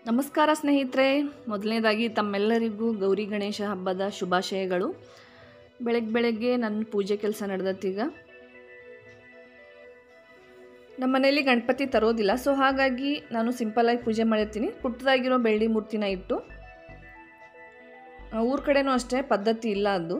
ನಮಸ್ಕಾರ ಸ್ನೇಹಿತರೆ ಮೊದಲನೇದಾಗಿ ತಮ್ಮೆಲ್ಲರಿಗೂ ಗೌರಿ ಗಣೇಶ ಹಬ್ಬದ ಶುಭಾಶಯಗಳು ಬೆಳಗ್ಗೆ ಬೆಳಗ್ಗೆ ನನ್ನ ಪೂಜೆ ಕೆಲಸ ನಡೆದತ್ತೀಗ ನಮ್ಮ ಮನೇಲಿ ಗಣಪತಿ ತರೋದಿಲ್ಲ ಸೊ ಹಾಗಾಗಿ ನಾನು ಸಿಂಪಲ್ಲಾಗಿ ಪೂಜೆ ಮಾಡಿರ್ತೀನಿ ಪುಟ್ಟದಾಗಿರೋ ಬೆಳ್ಳಿ ಮೂರ್ತಿನ ಇಟ್ಟು ಊರ ಕಡೆನೂ ಅಷ್ಟೇ ಪದ್ಧತಿ ಇಲ್ಲ ಅದು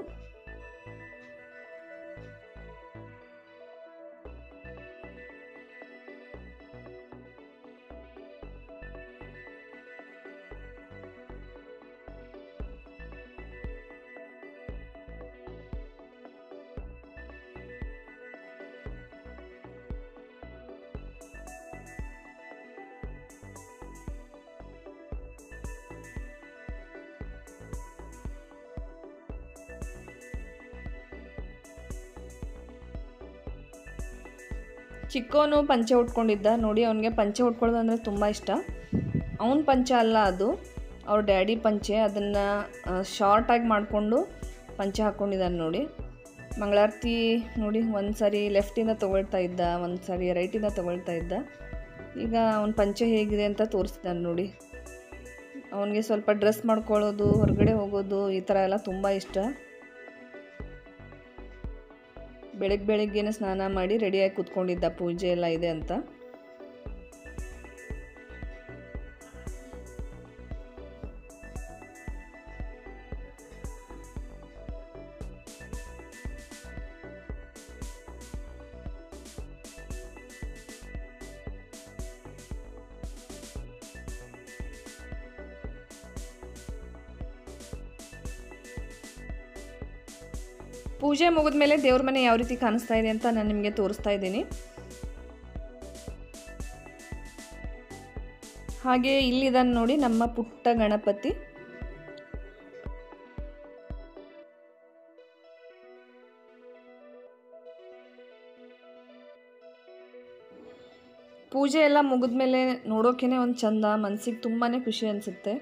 ಚಿಕ್ಕೋನು ಪಂಚೆ ಉಟ್ಕೊಂಡಿದ್ದ ನೋಡಿ ಅವನಿಗೆ ಪಂಚೆ ಉಟ್ಕೊಳ್ಳೋದು ಅಂದರೆ ತುಂಬ ಇಷ್ಟ ಅವನ ಪಂಚೆ ಅಲ್ಲ ಅದು ಅವ್ರ ಡ್ಯಾಡಿ ಪಂಚೆ ಅದನ್ನು ಶಾರ್ಟಾಗಿ ಮಾಡಿಕೊಂಡು ಪಂಚೆ ಹಾಕ್ಕೊಂಡಿದ್ದಾನೆ ನೋಡಿ ಮಂಗಳಾರತಿ ನೋಡಿ ಒಂದು ಸಾರಿ ಲೆಫ್ಟಿಂದ ತೊಗೊಳ್ತಾ ಇದ್ದ ಒಂದು ಸಾರಿ ರೈಟಿಂದ ತೊಗೊಳ್ತಾ ಇದ್ದ ಈಗ ಅವನ ಪಂಚೆ ಹೇಗಿದೆ ಅಂತ ತೋರಿಸ್ತಾನೆ ನೋಡಿ ಅವನಿಗೆ ಸ್ವಲ್ಪ ಡ್ರೆಸ್ ಮಾಡ್ಕೊಳ್ಳೋದು ಹೊರಗಡೆ ಹೋಗೋದು ಈ ಥರ ಎಲ್ಲ ತುಂಬ ಇಷ್ಟ ಬೆಳಗ್ಗೆ ಬೆಳಗ್ಗೆನೇ ಸ್ನಾನ ಮಾಡಿ ರೆಡಿಯಾಗಿ ಕೂತ್ಕೊಂಡಿದ್ದ ಪೂಜೆ ಎಲ್ಲ ಇದೆ ಅಂತ ಪೂಜೆ ಮುಗಿದ ಮೇಲೆ ದೇವ್ರ ಮನೆ ಯಾವ ರೀತಿ ಕಾಣಿಸ್ತಾ ಇದೆ ಅಂತ ನಾನು ನಿಮಗೆ ತೋರಿಸ್ತಾ ಇದ್ದೀನಿ ಹಾಗೆ ಇಲ್ಲಿದ್ದಾನೆ ನೋಡಿ ನಮ್ಮ ಪುಟ್ಟ ಗಣಪತಿ ಪೂಜೆ ಎಲ್ಲ ಮುಗಿದ್ಮೇಲೆ ನೋಡೋಕೆ ಒಂದು ಚಂದ ಮನಸ್ಸಿಗೆ ತುಂಬಾ ಖುಷಿ ಅನಿಸುತ್ತೆ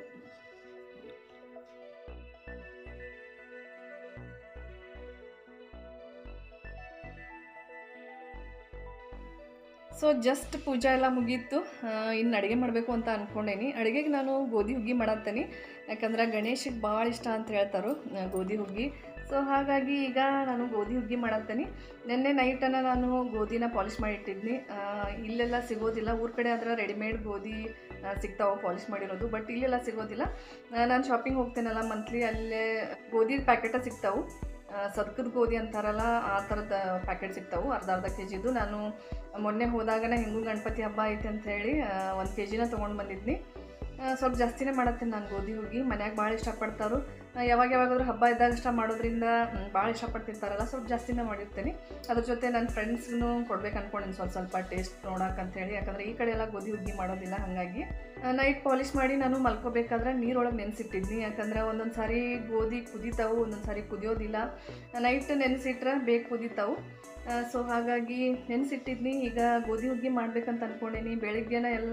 ಸೊ ಜಸ್ಟ್ ಪೂಜೆ ಎಲ್ಲ ಮುಗೀತು ಇನ್ನು ಅಡುಗೆ ಮಾಡಬೇಕು ಅಂತ ಅಂದ್ಕೊಂಡೇನಿ ಅಡುಗೆಗೆ ನಾನು ಗೋಧಿ ಹುಗ್ಗಿ ಮಾಡತ್ತೇನೆ ಯಾಕಂದ್ರೆ ಗಣೇಶಗೆ ಭಾಳ ಇಷ್ಟ ಅಂತ ಹೇಳ್ತಾರೆ ಗೋಧಿ ಹುಗ್ಗಿ ಸೊ ಹಾಗಾಗಿ ಈಗ ನಾನು ಗೋಧಿ ಹುಗ್ಗಿ ಮಾಡತ್ತೇನೆ ನಿನ್ನೆ ನೈಟನ್ನು ನಾನು ಗೋಧಿನ ಪಾಲಿಷ್ ಮಾಡಿ ಇಟ್ಟಿದ್ನಿ ಇಲ್ಲೆಲ್ಲ ಸಿಗೋದಿಲ್ಲ ಊರ ಕಡೆ ಆದ್ರೆ ರೆಡಿಮೇಡ್ ಗೋಧಿ ಸಿಗ್ತಾವೆ ಪಾಲಿಷ್ ಮಾಡಿರೋದು ಬಟ್ ಇಲ್ಲೆಲ್ಲ ಸಿಗೋದಿಲ್ಲ ನಾನು ಶಾಪಿಂಗ್ ಹೋಗ್ತೇನಲ್ಲ ಮಂತ್ಲಿ ಅಲ್ಲೇ ಗೋಧಿ ಪ್ಯಾಕೆಟ ಸಿಗ್ತಾವೆ ಸದ್ಕದ ಗೋಧಿ ಅಂತಾರಲ್ಲ ಆ ಥರದ ಪ್ಯಾಕೆಟ್ ಸಿಗ್ತಾವೆ ಅರ್ಧ ಅರ್ಧ ಕೆ ಜಿದು ನಾನು ಮೊನ್ನೆ ಹೋದಾಗನ ಹೆಂಗೂ ಗಣಪತಿ ಹಬ್ಬ ಐತೆ ಅಂತ ಹೇಳಿ ಒಂದು ಕೆ ಜಿನ ತೊಗೊಂಡು ಬಂದಿದ್ನಿ ಸ್ವಲ್ಪ ಜಾಸ್ತಿನೇ ಮಾಡತ್ತೀನಿ ನಾನು ಗೋಧಿ ಹೋಗಿ ಮನ್ಯಾಗ ಭಾಳ ಇಷ್ಟಪಡ್ತಾರು ಯಾವಾಗ ಯಾವಾಗಾದ್ರೂ ಹಬ್ಬ ಇದ್ದಾಗ ಇಷ್ಟ ಮಾಡೋದ್ರಿಂದ ಭಾಳ ಇಷ್ಟಪಡ್ತಿರ್ತಾರಲ್ಲ ಸ್ವಲ್ಪ ಜಾಸ್ತಿನೇ ಮಾಡಿರ್ತೀನಿ ಅದ್ರ ಜೊತೆ ನನ್ನ ಫ್ರೆಂಡ್ಸ್ಗೂ ಕೊಡ್ಬೇಕು ಅನ್ಕೊಂಡಿನಿ ಸ್ವಲ್ಪ ಸ್ವಲ್ಪ ಟೇಸ್ಟ್ ನೋಡೋಕೆ ಅಂತೇಳಿ ಯಾಕಂದರೆ ಈ ಕಡೆ ಎಲ್ಲ ಗೋಧಿ ಹುಗ್ಗಿ ಮಾಡೋದಿಲ್ಲ ಹಾಗಾಗಿ ನೈಟ್ ಪಾಲಿಷ್ ಮಾಡಿ ನಾನು ಮಲ್ಕೋಬೇಕಾದ್ರೆ ನೀರೊಳಗೆ ನೆನೆಸಿಟ್ಟಿದ್ನಿ ಯಾಕಂದ್ರೆ ಒಂದೊಂದು ಸಾರಿ ಗೋಧಿ ಕುದಿತಾವು ಒಂದೊಂದು ಸಾರಿ ಕುದಿಯೋದಿಲ್ಲ ನೈಟ್ ನೆನೆಸಿಟ್ರೆ ಬೇಗ ಕುದಿತಾವು ಸೊ ಹಾಗಾಗಿ ನೆನೆಸಿಟ್ಟಿದ್ನಿ ಈಗ ಗೋಧಿ ಹುಗ್ಗಿ ಮಾಡ್ಬೇಕಂತ ಅಂದ್ಕೊಂಡೀನಿ ಬೆಳಿಗ್ಗೆನ ಎಲ್ಲ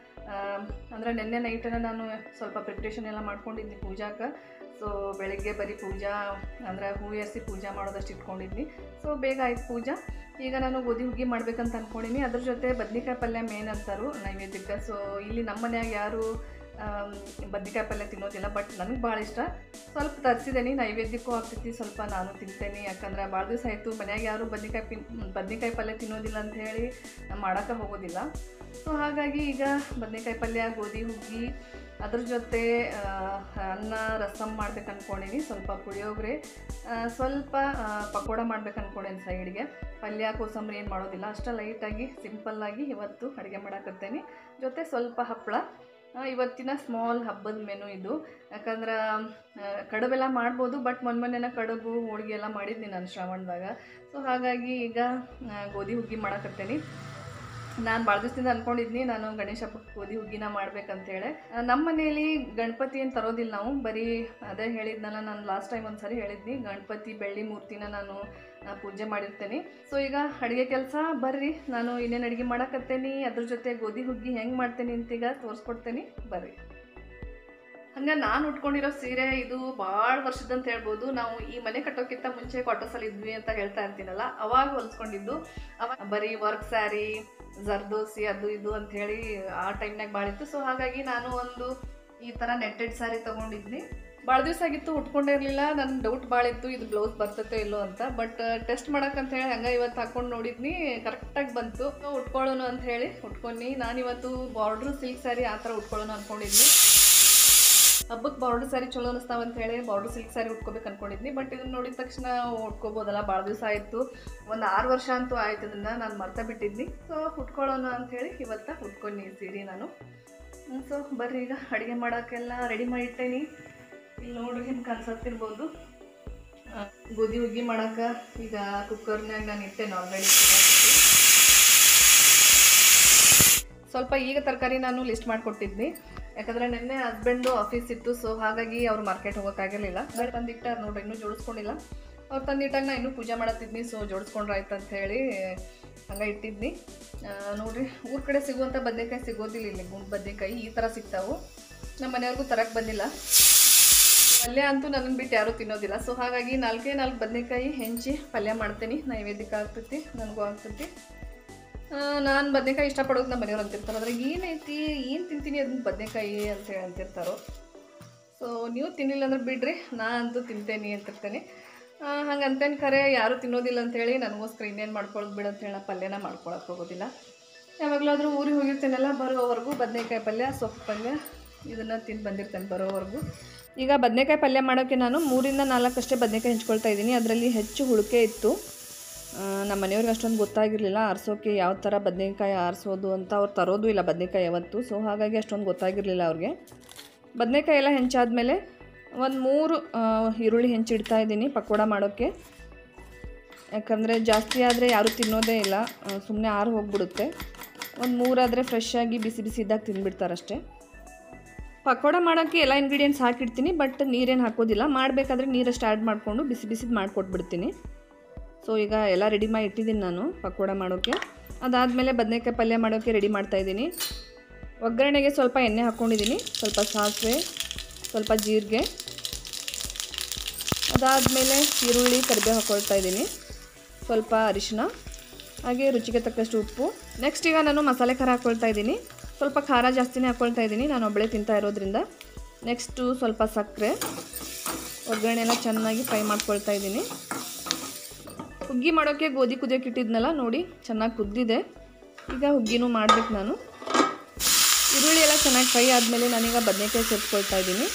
ಅಂದರೆ ನಿನ್ನೆ ನೈಟನ್ನು ನಾನು ಸ್ವಲ್ಪ ಪ್ರಿಪ್ರೇಷನ್ ಎಲ್ಲ ಮಾಡ್ಕೊಂಡಿದ್ನಿ ಪೂಜಾಕ್ಕೆ ಸೊ ಬೆಳಗ್ಗೆ ಬರೀ ಪೂಜಾ ಅಂದರೆ ಹೂ ಏರಿಸಿ ಪೂಜಾ ಮಾಡೋದಷ್ಟು ಇಟ್ಕೊಂಡಿದ್ನಿ ಸೊ ಬೇಗ ಆಯ್ತು ಪೂಜಾ ಈಗ ನಾನು ಗೋಧಿ ಹುಗ್ಗಿ ಮಾಡ್ಬೇಕಂತ ಅಂದ್ಕೊಂಡಿನಿ ಅದ್ರ ಜೊತೆ ಬದ್ನಿಕಾಯಿ ಪಲ್ಯ ಮೇನ್ ಅಂತಾರು ನೈವೇದ್ಯಕ್ಕೆ ಸೊ ಇಲ್ಲಿ ನಮ್ಮ ಮನ್ಯಾಗ ಯಾರು ಬದ್ನಿಕಾಯಿ ಪಲ್ಯ ತಿನ್ನೋದಿಲ್ಲ ಬಟ್ ನನಗೆ ಭಾಳ ಇಷ್ಟ ಸ್ವಲ್ಪ ತರಿಸಿದೇನಿ ನೈವೇದ್ಯಕ್ಕೂ ಆಗ್ತೈತಿ ಸ್ವಲ್ಪ ನಾನು ತಿಂತೇನೆ ಯಾಕಂದ್ರೆ ಭಾಳ ದಿವಸ ಆಯಿತು ಮನ್ಯಾಗ ಯಾರು ಬದ್ನಿಕಾಯಿ ಪಿನ್ ಬದ್ನಿಕಾಯಿ ಪಲ್ಯ ತಿನ್ನೋದಿಲ್ಲ ಅಂತ ಹೇಳಿ ಮಾಡೋಕ್ಕೆ ಹೋಗೋದಿಲ್ಲ ಸೊ ಹಾಗಾಗಿ ಈಗ ಬದನೆಕಾಯಿ ಪಲ್ಯ ಗೋಧಿ ಹುಗ್ಗಿ ಅದ್ರ ಜೊತೆ ಅನ್ನ ರಸಮ್ ಮಾಡ್ಬೇಕು ಅಂದ್ಕೊಂಡಿನಿ ಸ್ವಲ್ಪ ಪುಳಿಯೋಗರೆ ಸ್ವಲ್ಪ ಪಕೋಡ ಮಾಡ್ಬೇಕು ಅಂದ್ಕೊಂಡೇನಿ ಸೈಡ್ಗೆ ಪಲ್ಯ ಕೋಸಂಬರಿ ಏನು ಮಾಡೋದಿಲ್ಲ ಅಷ್ಟೇ ಲೈಟಾಗಿ ಸಿಂಪಲ್ಲಾಗಿ ಇವತ್ತು ಅಡುಗೆ ಮಾಡಕತ್ತೇನೆ ಜೊತೆ ಸ್ವಲ್ಪ ಹಪ್ಪಳ ಇವತ್ತಿನ ಸ್ಮಾಲ್ ಹಬ್ಬದ ಮೆನು ಇದು ಯಾಕಂದ್ರೆ ಕಡುಬೆಲ್ಲ ಮಾಡ್ಬೋದು ಬಟ್ ಮೊನ್ನೆ ಮೊನ್ನೆನ ಕಡುಬು ಹೋಳಿಗೆ ಎಲ್ಲ ಮಾಡಿದ್ನಿ ನಾನು ಶ್ರಾವಣದಾಗ ಸೊ ಹಾಗಾಗಿ ಈಗ ಗೋಧಿ ಹುಗ್ಗಿ ಮಾಡಕತ್ತೇನೆ ನಾನು ಭಾಳ ದಿವಸದಿಂದ ಅಂದ್ಕೊಂಡಿದ್ನಿ ನಾನು ಗಣೇಶ ಹಬ್ಬಕ್ಕೆ ಗೋಧಿ ಹುಗ್ಗಿನ ಮಾಡ್ಬೇಕಂತೇಳಿ ನಮ್ಮ ಮನೇಲಿ ಗಣಪತಿ ಏನು ತರೋದಿಲ್ಲ ನಾವು ಬರೀ ಅದೇ ಹೇಳಿದ್ನಲ್ಲ ನಾನು ಲಾಸ್ಟ್ ಟೈಮ್ ಒಂದು ಸರಿ ಹೇಳಿದ್ನಿ ಗಣಪತಿ ಬೆಳ್ಳಿ ಮೂರ್ತಿನ ನಾನು ಪೂಜೆ ಮಾಡಿರ್ತೇನೆ ಸೊ ಈಗ ಅಡುಗೆ ಕೆಲಸ ಬರ್ರಿ ನಾನು ಇನ್ನೇನು ಅಡುಗೆ ಮಾಡಕತ್ತೇನೆ ಅದ್ರ ಜೊತೆ ಗೋಧಿ ಹುಗ್ಗಿ ಹೆಂಗೆ ಮಾಡ್ತೇನೆ ಅಂತೀಗ ತೋರಿಸ್ಕೊಡ್ತೇನೆ ಬರ್ರಿ ಹಂಗೆ ನಾನು ಉಟ್ಕೊಂಡಿರೋ ಸೀರೆ ಇದು ಭಾಳ ವರ್ಷದಂತ ಹೇಳ್ಬೋದು ನಾವು ಈ ಮನೆ ಕಟ್ಟೋಕ್ಕಿಂತ ಮುಂಚೆ ಕ್ವಾರ್ಟರ್ಸಲ್ಲಿ ಇದ್ವಿ ಅಂತ ಹೇಳ್ತಾ ಇರ್ತೀನಲ್ಲ ಅವಾಗ ಹೊಲಿಸ್ಕೊಂಡಿದ್ದು ಅವಾಗ ಬರೀ ವರ್ಕ್ ಸ್ಯಾರಿ ಜರ್ದೋಸಿ ಅದು ಇದು ಅಂತ ಹೇಳಿ ಆ ಟೈಮ್ನಾಗ ಭಾಳ ಇತ್ತು ಸೊ ಹಾಗಾಗಿ ನಾನು ಒಂದು ಈ ಥರ ನೆಟ್ಟೆಡ್ ಸ್ಯಾರಿ ತೊಗೊಂಡಿದ್ನಿ ಭಾಳ ದಿವಸ ಆಗಿತ್ತು ಉಟ್ಕೊಂಡೇ ಇರಲಿಲ್ಲ ನನ್ನ ಡೌಟ್ ಭಾಳ ಇತ್ತು ಇದು ಬ್ಲೌಸ್ ಬರ್ತೈತೆ ಇಲ್ಲೋ ಅಂತ ಬಟ್ ಟೆಸ್ಟ್ ಮಾಡಕ್ಕಂತ ಹೇಳಿ ಹಂಗೆ ಇವತ್ತು ಹಾಕೊಂಡು ನೋಡಿದ್ನಿ ಕರೆಕ್ಟಾಗಿ ಬಂತು So, ಉಟ್ಕೊಳ್ಳೋಣ ಅಂತ ಹೇಳಿ ಉಟ್ಕೊಂಡು ನಾನಿವತ್ತು ಬಾರ್ಡ್ರ್ ಸಿಲ್ಕ್ ಸ್ಯಾರಿ ಆ ಥರ ಉಟ್ಕೊಳ್ಳೋಣ ಅಂದ್ಕೊಂಡಿದ್ನಿ ಹಬ್ಬಕ್ಕೆ ಬಾರ್ಡರ್ ಸ್ಯಾರಿ ಚಲೋ ಅನಿಸ್ತಾವ ಅಂತ ಹೇಳಿ ಬಾರ್ಡರ್ ಸಿಲ್ಕ್ ಸ್ಯಾರಿ ಉಟ್ಕೋಬೇಕು ಅನ್ಕೊಂಡಿದ್ನಿ ಬಟ್ ಇದನ್ನ ನೋಡಿದ ತಕ್ಷಣ ಉಟ್ಕೋಬೋದಲ್ಲ ಭಾಳ ದಿವಸ ಆಯಿತು ಒಂದು ಆರು ವರ್ಷ ಅಂತೂ ಆಯ್ತು ಇದನ್ನು ನಾನು ಮರ್ತ ಬಿಟ್ಟಿದ್ನಿ ಸೊ ಉಟ್ಕೊಳ್ಳೋಣ ಅಂತ ಹೇಳಿ ಇವತ್ತು ಉಟ್ಕೊಂಡು ಈ ಸೀರೆ ನಾನು ಸೊ ಬರ್ರಿ ಈಗ ಅಡುಗೆ ಮಾಡೋಕ್ಕೆಲ್ಲ ರೆಡಿ ಮಾಡಿಟ್ಟೇನಿ ಇಲ್ಲಿ ನೋಡ್ರಿ ನಿಮ್ಗೆ ಅನ್ಸತ್ತಿರ್ಬೋದು ಆ, ಗೋಧಿ ಹುಗ್ಗಿ ಮಾಡೋಕೆ ಈಗ ಕುಕ್ಕರ್ನಾಗ ನಾನು ಇಟ್ಟೇನೆ ಆಲ್ರೆಡಿ ಸ್ವಲ್ಪ ಈಗ ತರಕಾರಿ ನಾನು ಲಿಸ್ಟ್ ಮಾಡಿಕೊಟ್ಟಿದ್ನಿ ಯಾಕಂದ್ರೆ ನಿನ್ನೆ ಹಸ್ಬೆಂಡು ಆಫೀಸ್ ಇತ್ತು ಸೊ ಹಾಗಾಗಿ ಅವ್ರು ಮಾರ್ಕೆಟ್ ಹೋಗೋಕ್ಕಾಗಿರಲಿಲ್ಲ ಬೇರೆ ತಂದಿಟ್ಟಾರ ನೋಡ್ರಿ ಇನ್ನೂ ಜೋಡಿಸ್ಕೊಂಡಿಲ್ಲ ಅವ್ರು ತಂದಿಟ್ಟಾಗ ನಾ ಇನ್ನೂ ಪೂಜೆ ಮಾಡತ್ತಿದ್ನಿ ಸೊ ಜೋಡಿಸ್ಕೊಂಡ್ರೆ ಆಯ್ತು ಅಂತ ಹೇಳಿ ಹಂಗೆ ಇಟ್ಟಿದ್ನಿ ಆ, ನೋಡ್ರಿ ಊರ ಕಡೆ ಸಿಗುವಂಥ ಬದನೆಕಾಯಿ ಸಿಗೋದಿಲ್ಲ ಇಲ್ಲಿ ಗುಂಡು ಬದನೆಕಾಯಿ ಈ ಥರ ಸಿಗ್ತಾವು ನಮ್ಮ ಮನೆಯವ್ರಿಗೂ ತರಕ್ಕೆ ಬಂದಿಲ್ಲ ಪಲ್ಯ ಅಂತೂ ನನ್ನನ್ನು ಬಿಟ್ಟು ಯಾರೂ ತಿನ್ನೋದಿಲ್ಲ ಸೊ ಹಾಗಾಗಿ ನಾಲ್ಕೇ ನಾಲ್ಕು ಬದನೆಕಾಯಿ ಹೆಂಚಿ ಪಲ್ಯ ಮಾಡ್ತೀನಿ ನೈವೇದ್ಯಕ್ಕೆ ಆಗ್ತೈತಿ ನನಗೂ ಆಗ್ತೈತಿ ನಾನು ಬದನೆಕಾಯಿ ಇಷ್ಟಪಡೋದು ನಮ್ಮ ಮನೆಯವ್ರು ಅಂತಿರ್ತಾರೆ ಅದ್ರಾಗ ಏನೈತಿ ಏನು ತಿಂತೀನಿ ಅದನ್ನ ಬದನೆಕಾಯಿ ಅಂತ ಹೇಳಿ ಅಂತಿರ್ತಾರೋ ಸೊ ನೀವು ತಿನ್ನಿಲ್ಲ ಅಂದ್ರೆ ಬಿಡ್ರಿ ನಾ ಅಂತೂ ತಿಂತೇನೆ ಅಂತಿರ್ತೇನೆ ಹಂಗೆ ಅಂತೇನು ಖರೆ ಯಾರೂ ತಿನ್ನೋದಿಲ್ಲ ಅಂತೇಳಿ ನನಗೋಸ್ಕರ ಇನ್ನೇನು ಮಾಡ್ಕೊಳ್ಳೋದು ಬಿಡು ಅಂತೇಳಿ ನಾ ಪಲ್ಯನ ಮಾಡ್ಕೊಳಕ್ಕೆ ಹೋಗೋದಿಲ್ಲ ಯಾವಾಗಲಾದರೂ ಊರಿಗೆ ಹೋಗಿರ್ತೇನಲ್ಲ ಬರೋವರೆಗೂ ಬದನೆಕಾಯಿ ಪಲ್ಯ ಸೊಪ್ಪು ಪಲ್ಯ ಇದನ್ನು ತಿಂದು ಬಂದಿರ್ತೇನೆ ಬರೋವರೆಗೂ ಈಗ ಬದನೆಕಾಯಿ ಪಲ್ಯ ಮಾಡೋಕ್ಕೆ ನಾನು ಮೂರಿಂದ ನಾಲ್ಕಷ್ಟೇ ಬದನೆಕಾಯಿ ಹೆಂಚ್ಕೊಳ್ತಾ ಇದ್ದೀನಿ ಅದರಲ್ಲಿ ಹೆಚ್ಚು ಹುಳಿಕೆ ಇತ್ತು ಆ, ನಮ್ಮ ಮನೆಯವ್ರಿಗೆ ಅಷ್ಟೊಂದು ಗೊತ್ತಾಗಿರಲಿಲ್ಲ ಆರಿಸೋಕೆ ಯಾವ ಥರ ಬದನೆಕಾಯಿ ಆರಿಸೋದು ಅಂತ ಅವ್ರು ತರೋದು ಇಲ್ಲ ಬದನೆಕಾಯಿ ಯಾವತ್ತು ಸೊ ಹಾಗಾಗಿ ಅಷ್ಟೊಂದು ಗೊತ್ತಾಗಿರಲಿಲ್ಲ ಅವ್ರಿಗೆ ಬದನೆಕಾಯಿ ಎಲ್ಲ ಹೆಂಚಾದ್ಮೇಲೆ ಒಂದು ಮೂರು ಆ, ಈರುಳ್ಳಿ ಹೆಂಚಿಡ್ತಾ ಇದ್ದೀನಿ ಪಕೋಡ ಮಾಡೋಕ್ಕೆ ಯಾಕಂದರೆ ಜಾಸ್ತಿ ಆದರೆ ಯಾರೂ ತಿನ್ನೋದೇ ಇಲ್ಲ ಸುಮ್ಮನೆ ಆರು ಹೋಗ್ಬಿಡುತ್ತೆ ಒಂದು ಮೂರಾದರೆ ಫ್ರೆಶ್ ಆಗಿ ಬಿಸಿ ಬಿಸಿ ಇದ್ದಾಗ ತಿಂದ್ಬಿಡ್ತಾರಷ್ಟೇ ಪಕೋಡ ಮಾಡೋಕ್ಕೆ ಎಲ್ಲ ಇಂಗ್ರೀಡಿಯೆಂಟ್ಸ್ ಹಾಕಿಡ್ತೀನಿ ಬಟ್ ನೀರೇನು ಹಾಕೋದಿಲ್ಲ ಮಾಡಬೇಕಾದ್ರೆ ನೀರಷ್ಟು ಆ್ಯಡ್ ಮಾಡಿಕೊಂಡು ಬಿಸಿ ಬಿಸಿದು ಮಾಡಿಕೊಟ್ಬಿಡ್ತೀನಿ ಸೊ ಈಗ ಎಲ್ಲ ರೆಡಿ ಮಾಡಿ ಇಟ್ಟಿದ್ದೀನಿ ನಾನು ಪಕೋಡ ಮಾಡೋಕ್ಕೆ ಅದಾದಮೇಲೆ ಬದನೆಕಾಯಿ ಪಲ್ಯ ಮಾಡೋಕ್ಕೆ ರೆಡಿ ಮಾಡ್ತಾಯಿದ್ದೀನಿ ಒಗ್ಗರಣೆಗೆ ಸ್ವಲ್ಪ ಎಣ್ಣೆ ಹಾಕ್ಕೊಂಡಿದ್ದೀನಿ ಸ್ವಲ್ಪ ಸಾಸಿವೆ ಸ್ವಲ್ಪ ಜೀರಿಗೆ ಅದಾದಮೇಲೆ ಈರುಳ್ಳಿ ಕರಿಬೇವು ಹಾಕ್ಕೊಳ್ತಾ ಇದ್ದೀನಿ ಸ್ವಲ್ಪ ಅರಿಶಿನ ಹಾಗೆ ರುಚಿಗೆ ತಕ್ಕಷ್ಟು ಉಪ್ಪು ನೆಕ್ಸ್ಟ್ ಈಗ ನಾನು ಮಸಾಲೆ ಖಾರ ಹಾಕ್ಕೊಳ್ತಾ ಇದ್ದೀನಿ ಸ್ವಲ್ಪ ಖಾರ ಜಾಸ್ತಿನೇ ಹಾಕ್ಕೊಳ್ತಾ ಇದ್ದೀನಿ ನಾನು ಒಬ್ಬಳೇ ತಿಂತಾ ಇರೋದ್ರಿಂದ ನೆಕ್ಸ್ಟು ಸ್ವಲ್ಪ ಸಕ್ಕರೆ ಒಗ್ಗರಣೆ ಎಲ್ಲ ಚೆನ್ನಾಗಿ ಫ್ರೈ ಮಾಡ್ಕೊಳ್ತಾ ಇದ್ದೀನಿ ಹುಗ್ಗಿ ಮಾಡೋಕ್ಕೆ ಗೋಧಿ ಕುದಿಯೋಕೆ ಇಟ್ಟಿದ್ನಲ್ಲ ನೋಡಿ ಚೆನ್ನಾಗಿ ಕುದ್ದಿದೆ ಈಗ ಹುಗ್ಗಿನೂ ಮಾಡ್ಬೇಕು ನಾನು ಈರುಳ್ಳಿ ಎಲ್ಲ ಚೆನ್ನಾಗಿ ಫ್ರೈ ಆದಮೇಲೆ ನಾನೀಗ ಬದನೆಕಾಯಿ ಸೇರಿಸ್ಕೊಳ್ತಾ ಇದ್ದೀನಿ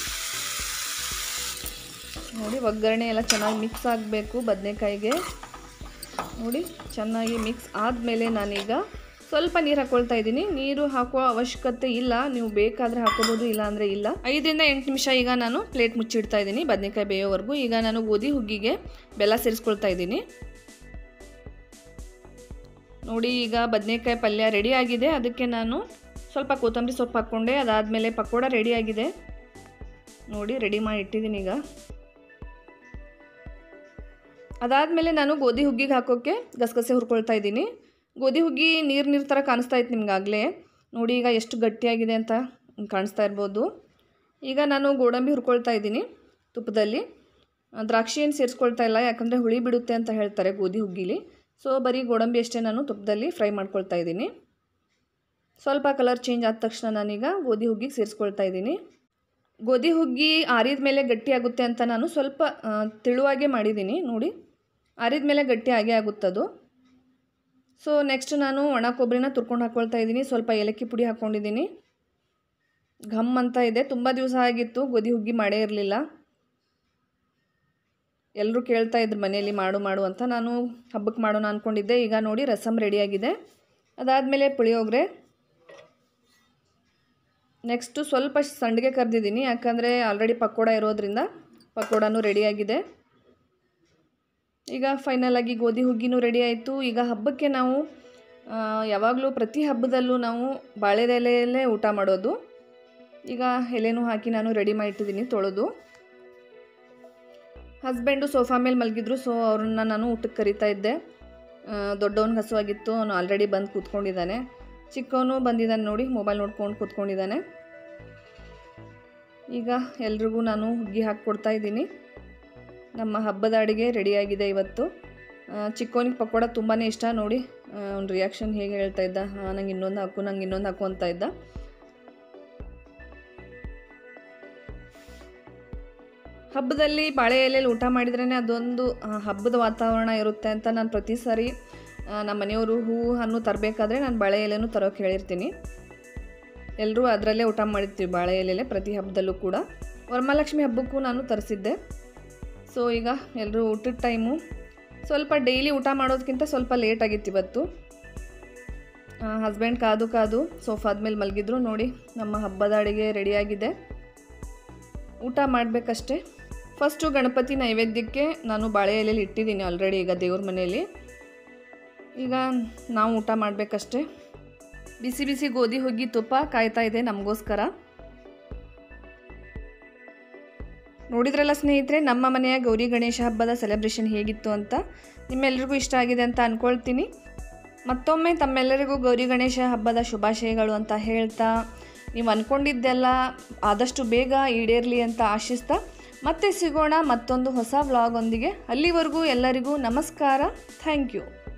ನೋಡಿ ಒಗ್ಗರಣೆ ಎಲ್ಲ ಚೆನ್ನಾಗಿ ಮಿಕ್ಸ್ ಆಗಬೇಕು ಬದನೆಕಾಯಿಗೆ ನೋಡಿ ಚೆನ್ನಾಗಿ ಮಿಕ್ಸ್ ಆದಮೇಲೆ ನಾನೀಗ ಸ್ವಲ್ಪ ನೀರು ಹಾಕ್ಕೊಳ್ತಾ ಇದ್ದೀನಿ ನೀರು ಹಾಕುವ ಅವಶ್ಯಕತೆ ಇಲ್ಲ ನೀವು ಬೇಕಾದರೆ ಹಾಕೋಬೋದು ಇಲ್ಲ ಅಂದರೆ ಇಲ್ಲ ಐದರಿಂದ ಎಂಟು ನಿಮಿಷ ಈಗ ನಾನು ಪ್ಲೇಟ್ ಮುಚ್ಚಿಡ್ತಾ ಇದ್ದೀನಿ ಬದನೆಕಾಯಿ ಬೇಯೋವರೆಗೂ ಈಗ ನಾನು ಗೋಧಿ ಹುಗ್ಗಿಗೆ ಬೆಲ್ಲ ಸೇರಿಸ್ಕೊಳ್ತಾ ಇದ್ದೀನಿ ನೋಡಿ ಈಗ ಬದನೆಕಾಯಿ ಪಲ್ಯ ರೆಡಿ ಆಗಿದೆ ಅದಕ್ಕೆ ನಾನು ಸ್ವಲ್ಪ ಕೊತ್ತಂಬರಿ ಸೊಪ್ಪು ಹಾಕ್ಕೊಂಡೆ ಅದಾದಮೇಲೆ ಪಕೋಡ ರೆಡಿ ಆಗಿದೆ ನೋಡಿ ರೆಡಿ ಮಾಡಿ ಇಟ್ಟಿದ್ದೀನಿ ಈಗ ಅದಾದಮೇಲೆ ನಾನು ಗೋಧಿ ಹುಗ್ಗಿಗೆ ಹಾಕೋಕ್ಕೆ ಗಸಗಸೆ ಹುರ್ಕೊಳ್ತಾ ಇದ್ದೀನಿ ಗೋಧಿ ಹುಗ್ಗಿ ನೀರು ನೀರು ಥರ ಕಾಣಿಸ್ತಾ ಇತ್ತು ನಿಮ್ಗಾಗಲೇ ನೋಡಿ ಈಗ ಎಷ್ಟು ಗಟ್ಟಿಯಾಗಿದೆ ಅಂತ ಕಾಣಿಸ್ತಾ ಇರ್ಬೋದು ಈಗ ನಾನು ಗೋಡಂಬಿ ಹುರ್ಕೊಳ್ತಾ ಇದ್ದೀನಿ ತುಪ್ಪದಲ್ಲಿ ಆ, ದ್ರಾಕ್ಷಿ ಏನು ಸೇರಿಸ್ಕೊಳ್ತಾ ಇಲ್ಲ ಯಾಕಂದರೆ ಹುಳಿ ಬಿಡುತ್ತೆ ಅಂತ ಹೇಳ್ತಾರೆ ಗೋಧಿ ಹುಗ್ಗಿಲಿ ಸೊ ಬರೀ ಗೋಡಂಬಿ ಅಷ್ಟೇ ನಾನು ತುಪ್ಪದಲ್ಲಿ ಫ್ರೈ ಮಾಡ್ಕೊಳ್ತಾ ಇದ್ದೀನಿ ಸ್ವಲ್ಪ ಕಲರ್ ಚೇಂಜ್ ಆದ ತಕ್ಷಣ ನಾನೀಗ ಗೋಧಿ ಹುಗ್ಗಿಗೆ ಸೇರಿಸ್ಕೊಳ್ತಾ ಇದ್ದೀನಿ ಗೋಧಿ ಹುಗ್ಗಿ ಆರಿದ ಮೇಲೆ ಗಟ್ಟಿ ಆಗುತ್ತೆ ಅಂತ ನಾನು ಸ್ವಲ್ಪ ಆ, ತೆಳುವಾಗೇ ಮಾಡಿದ್ದೀನಿ ನೋಡಿ ಆರಿದ ಮೇಲೆ ಗಟ್ಟಿ ಆಗೇ ಆಗುತ್ತದು ಸೊ ನೆಕ್ಸ್ಟ್ ನಾನು ಒಣ ಕೊಬ್ಬರಿನ ತುರ್ಕೊಂಡು ಹಾಕ್ಕೊಳ್ತಾ ಇದ್ದೀನಿ ಸ್ವಲ್ಪ ಏಲಕ್ಕಿ ಪುಡಿ ಹಾಕ್ಕೊಂಡಿದ್ದೀನಿ ಘಮ್ ಅಂತ ಇದೆ ತುಂಬ ದಿವಸ ಆಗಿತ್ತು ಗೋಧಿ ಹುಗ್ಗಿ ಮಾಡೇ ಇರಲಿಲ್ಲ ಎಲ್ಲರೂ ಕೇಳ್ತಾ ಇದ್ರು ಮನೆಯಲ್ಲಿ ಮಾಡು ಮಾಡು ಅಂತ ನಾನು ಹಬ್ಬಕ್ಕೆ ಮಾಡೋಣ ಅಂದ್ಕೊಂಡಿದ್ದೆ ಈಗ ನೋಡಿ ರಸಮ್ ರೆಡಿಯಾಗಿದೆ ಅದಾದಮೇಲೆ ಪುಳಿಯೋಗರೆ ನೆಕ್ಸ್ಟು ಸ್ವಲ್ಪ ಸಂಡಿಗೆ ಕರೆದಿದ್ದೀನಿ ಯಾಕಂದರೆ ಆಲ್ರೆಡಿ ಪಕೋಡ ಇರೋದ್ರಿಂದ ಪಕೋಡನೂ ರೆಡಿಯಾಗಿದೆ ಈಗ ಫೈನಲ್ ಆಗಿ ಗೋಧಿ ಹುಗ್ಗಿನೂ ರೆಡಿ ಆಯಿತು ಈಗ ಹಬ್ಬಕ್ಕೆ ನಾವು ಆ, ಯಾವಾಗಲೂ ಪ್ರತಿ ಹಬ್ಬದಲ್ಲೂ ನಾವು ಬಾಳೆದೆಲೆಯಲ್ಲೇ ಊಟ ಮಾಡೋದು ಈಗ ಎಲೆನೂ ಹಾಕಿ ನಾನು ರೆಡಿ ಮಾಡಿಟ್ಟಿದ್ದೀನಿ ತೊಳೆದು ಹಸ್ಬೆಂಡು ಸೋಫಾ ಮೇಲೆ ಮಲಗಿದ್ರು ಸೊ ಅವ್ರನ್ನ ನಾನು ಊಟಕ್ಕೆ ಕರಿತಾ ಇದ್ದೆ ದೊಡ್ಡವನಿಗೆ ಹಸುವಾಗಿತ್ತು ಅವನು ಆಲ್ರೆಡಿ ಬಂದು ಕೂತ್ಕೊಂಡಿದ್ದಾನೆ ಚಿಕ್ಕವನು ಬಂದಿದ್ದಾನೆ ನೋಡಿ ಮೊಬೈಲ್ ನೋಡ್ಕೊಂಡು ಕೂತ್ಕೊಂಡಿದ್ದಾನೆ ಈಗ ಎಲ್ರಿಗೂ ನಾನು ಹುಗ್ಗಿ ಹಾಕ್ಕೊಡ್ತಾ ಇದ್ದೀನಿ ನಮ್ಮ ಹಬ್ಬದ ಅಡುಗೆ ರೆಡಿಯಾಗಿದೆ ಇವತ್ತು ಚಿಕ್ಕವನಿಗೆ ಪಕೋಡ ತುಂಬಾ ಇಷ್ಟ ನೋಡಿ ಅವ್ನ ರಿಯಾಕ್ಷನ್ ಹೇಗೆ ಹೇಳ್ತಾ ಇದ್ದ ಹಾಂ ನಂಗೆ ಇನ್ನೊಂದು ಹಾಕು ನಂಗೆ ಇನ್ನೊಂದು ಹಾಕು ಅಂತ ಇದ್ದ ಹಬ್ಬದಲ್ಲಿ ಬಾಳೆ ಎಲೆಯಲ್ಲಿ ಊಟ ಮಾಡಿದ್ರೇ ಅದೊಂದು ಆ, ಹಬ್ಬದ ವಾತಾವರಣ ಇರುತ್ತೆ ಅಂತ ನಾನು ಪ್ರತಿ ಸಾರಿ ಆ, ನಮ್ಮ ಮನೆಯವರು ಹೂವು ಹಣ್ಣು ತರಬೇಕಾದ್ರೆ ನಾನು ಬಾಳೆ ಎಲೆನೂ ತರೋಕೆ ಹೇಳಿರ್ತೀನಿ ಎಲ್ಲರೂ ಅದರಲ್ಲೇ ಊಟ ಮಾಡಿರ್ತೀವಿ ಬಾಳೆ ಎಲೆಲೆ ಪ್ರತಿ ಹಬ್ಬದಲ್ಲೂ ಕೂಡ ವರಮಹಾಲಕ್ಷ್ಮಿ ಹಬ್ಬಕ್ಕೂ ನಾನು ತರಿಸಿದ್ದೆ ಸೊ ಈಗ ಎಲ್ಲರೂ ಊಟದ ಟೈಮು ಸ್ವಲ್ಪ ಡೈಲಿ ಊಟ ಮಾಡೋದಕ್ಕಿಂತ ಸ್ವಲ್ಪ ಲೇಟ್ ಆಗಿತ್ತು ಇವತ್ತು ಹಸ್ಬೆಂಡ್ ಕಾದು ಕಾದು ಸೋಫಾದ ಮೇಲೆ ಮಲಗಿದ್ರು ನೋಡಿ ನಮ್ಮ ಹಬ್ಬದ ಅಡುಗೆ ರೆಡಿಯಾಗಿದೆ ಊಟ ಮಾಡಬೇಕಷ್ಟೆ ಫಸ್ಟು ಗಣಪತಿ ನೈವೇದ್ಯಕ್ಕೆ ನಾನು ಬಾಳೆ ಎಲೆಯಲ್ಲಿ ಇಟ್ಟಿದ್ದೀನಿ ಆಲ್ರೆಡಿ ಈಗ ದೇವ್ರ ಮನೆಯಲ್ಲಿ ಈಗ ನಾವು ಊಟ ಮಾಡಬೇಕಷ್ಟೆ ಬಿಸಿ ಬಿಸಿ ಗೋಧಿ ಹುಗ್ಗಿ ತುಪ್ಪ ಕಾಯ್ತಾ ಇದೆ ನಮಗೋಸ್ಕರ ನೋಡಿದ್ರಲ್ಲ ಸ್ನೇಹಿತರೆ ನಮ್ಮ ಮನೆಯ ಗೌರಿ ಗಣೇಶ ಹಬ್ಬದ ಸೆಲೆಬ್ರೇಷನ್ ಹೇಗಿತ್ತು ಅಂತ ನಿಮ್ಮೆಲ್ರಿಗೂ ಇಷ್ಟ ಆಗಿದೆ ಅಂತ ಅಂದ್ಕೊಳ್ತೀನಿ ಮತ್ತೊಮ್ಮೆ ತಮ್ಮೆಲ್ಲರಿಗೂ ಗೌರಿ ಗಣೇಶ ಹಬ್ಬದ ಶುಭಾಶಯಗಳು ಅಂತ ಹೇಳ್ತಾ ನೀವು ಅಂದ್ಕೊಂಡಿದ್ದೆಲ್ಲ ಆದಷ್ಟು ಬೇಗ ಈಡೇರಲಿ ಅಂತ ಆಶಿಸ್ತಾ ಮತ್ತೆ ಸಿಗೋಣ ಮತ್ತೊಂದು ಹೊಸ ವ್ಲಾಗ್ ಒಂದಿಗೆ ಅಲ್ಲಿವರೆಗೂ ಎಲ್ಲರಿಗೂ ನಮಸ್ಕಾರ ಥ್ಯಾಂಕ್ ಯು